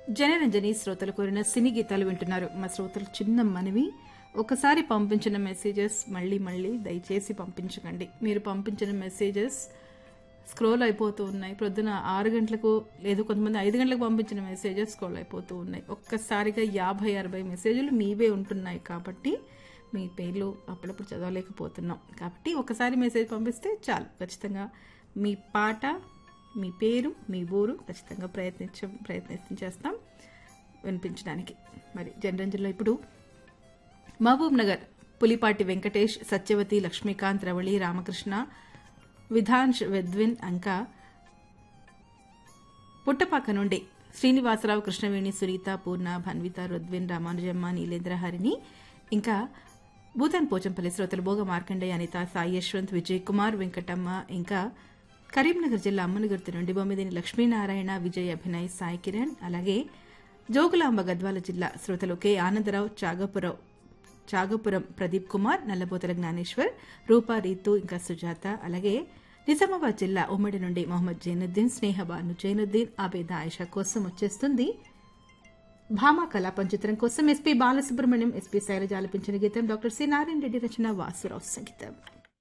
జనరంజని శ్రోతలు కోరిన సినీ గీతాలు వింటున్నారు మా శ్రోతలు చిన్న మనవి ఒకసారి పంపించిన మెసేజెస్ మళ్ళీ మళ్ళీ దయచేసి పంపించకండి మీరు పంపించిన మెసేజెస్ స్క్రోల్ అయిపోతూ ఉన్నాయి ప్రొద్దున ఆరు గంటలకు లేదు కొంతమంది ఐదు గంటలకు పంపించిన మెసేజెస్ స్క్రోల్ అయిపోతూ ఉన్నాయి ఒక్కసారిగా యాభై అరవై మెసేజ్లు మీవే ఉంటున్నాయి కాబట్టి మీ పేర్లు అప్పుడప్పుడు చదవలేకపోతున్నాం కాబట్టి ఒకసారి మెసేజ్ పంపిస్తే చాలు ఖచ్చితంగా మీ పాట మీ పేరు మీ ఊరు ఖచ్చితంగా ప్రయత్నించ ప్రయత్నం చేస్తాం వినిపించడానికి మరి జనరంజన్లో ఇప్పుడు మహబూబ్ నగర్ పులిపాటి వెంకటేష్ సత్యవతి లక్ష్మీకాంత్ రవళి రామకృష్ణ విధాన్ష్ వెద్విన్ అంకా పుట్టపాక నుండి శ్రీనివాసరావు కృష్ణవేణి సునీత పూర్ణ భన్విత రుద్విన్ రామానుజమ్మ నీలేంద్ర హరిని ఇంకా భూతాన్ పోచంపల్లి శ్రోతలు భోగ మార్కండేయ అనిత సాయి యశ్వంత్ విజయ్ కుమార్ వెంకటమ్మ ఇంకా కరీంనగర్ జిల్లా అమ్మనగుర్తి నుండి బొమ్మిదిని లక్ష్మీనారాయణ విజయ్ అభినయ్ సాయి కిరణ్ అలాగే జోగులాంబ గద్వాల జిల్లా శ్రోతలు కె ఆనందరావు చాగపురావు చాగపురం ప్రదీప్ కుమార్ నల్లబోతల జ్ఞానేశ్వర్ రూపా రీతు ఇంకా సుజాత అలాగే నిజామాబాద్ జిల్లా ఉమ్మడి నుండి మొహమ్మద్ జైనుద్దీన్ స్నేహబాను జైనుద్దీన్ ఆబేద ఆయిషా కోసం వచ్చేస్తుంది భామా కళాపం చిత్రం కోసం ఎస్పీ బాలసుబ్రహ్మణ్యం ఎస్పీ శైలజ ఆలపించిన గీతం డాక్టర్ సి నారాయణ రెడ్డి రచన వాసురావు సంగీతం